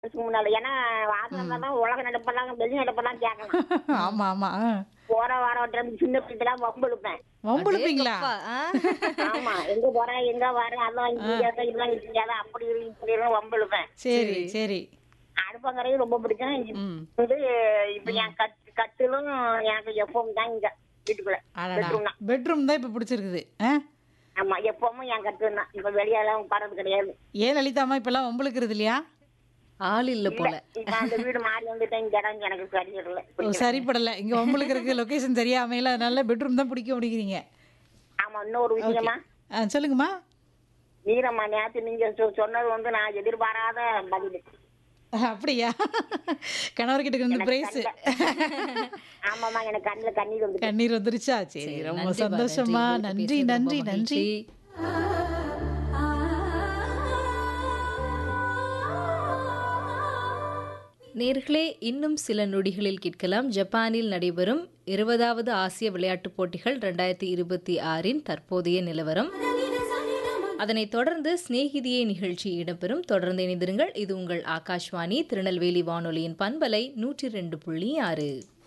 வருஷத்துக்கு முன்னால ஏன்னா வாசல் தான் உலக நடப்பெல்லாம் வெளி நடப்பெல்லாம் கேட்கலாம் ஆமா ஆமா ஆ. போற வாரம் டைம் சின்ன பிள்ளைலாம் வம்பு இழுப்பேன் வம்பிழுப்பீங்களா அப்பா, ஆ. ஆமா எங்க போறேன் எங்க வரேன் அதான் இங்க இதெல்லாம் இருக்காத அப்படி இரு, இப்படி இரு வம்பு இழுப்பேன் சரி சரி அடுப்பங்கரையும் ரொம்ப பிடிக்கும் ம் வந்து இப்ப என் கட்டு கட்டிலும் எனக்கு எப்பவும் தான் இங்க வீட்டுக்குள்ள அடடா bedroom தான் பெட்ரூம் தான் இப்ப பிடிச்சிருக்குது ஆ? ஆமா எப்பவும் என் கட்டு தான் இப்ப வெளியெல்லாம் உட்காரது கிடையாது ஏன் லலிதாம்மா இப்பெல்லாம் வம்பிழுக்கிறது இல்லையா ஆள் இல்ல போல இப்ப அந்த வீடு மாறி வந்துட்டேன் இந்த இடம் எனக்கு சரியில்லை ஓ சரிப்படல இங்க வம்பிழுக்கிறதுக்கு லொகேஷன் சரியா அமையல அதனால பெட்ரூம் தான் பிடிக்கும் அப்படிங்கிறீங்க ஆமா இன்னொரு விஷயமா ஆ, சொல்லுங்கம்மா வீரம்மா நேத்து நீங்க சொ- சொன்னது வந்து நான் எதிர்பாராத பதில் அப்படியா கணவர்கிட்ட இருந்து பிரைஸ் ஆமாமா எனக்கு கண்ணுல கண்ணீர் வந்து கண்ணீர் வந்துருச்சா சரி ரொம்ப நன்றிப்பா, சந்தோஷமா நன்றி. நன்றி உங்கள்கிட்ட நன்றி பேசுனது ரொம்ப நன்றி மகிழ்ச்சி. நேர்களே இன்னும் சில நொடிகளில் கேட்கலாம் ஜப்பானில் நடைபெறும் இருபதாவது ஆசிய விளையாட்டுப் போட்டிகள் ரெண்டாயிரத்தி இருபத்தி ஆறின் தற்போதைய நிலவரம் அதனைத் தொடர்ந்து சிநேகிதியே நிகழ்ச்சி இடம்பெறும் தொடர்ந்து இணைந்திருங்கள் இது உங்கள் ஆகாஷ்வாணி திருநெல்வேலி வானொலியின் பண்பலை நூற்றி ரெண்டு புள்ளி ஆறு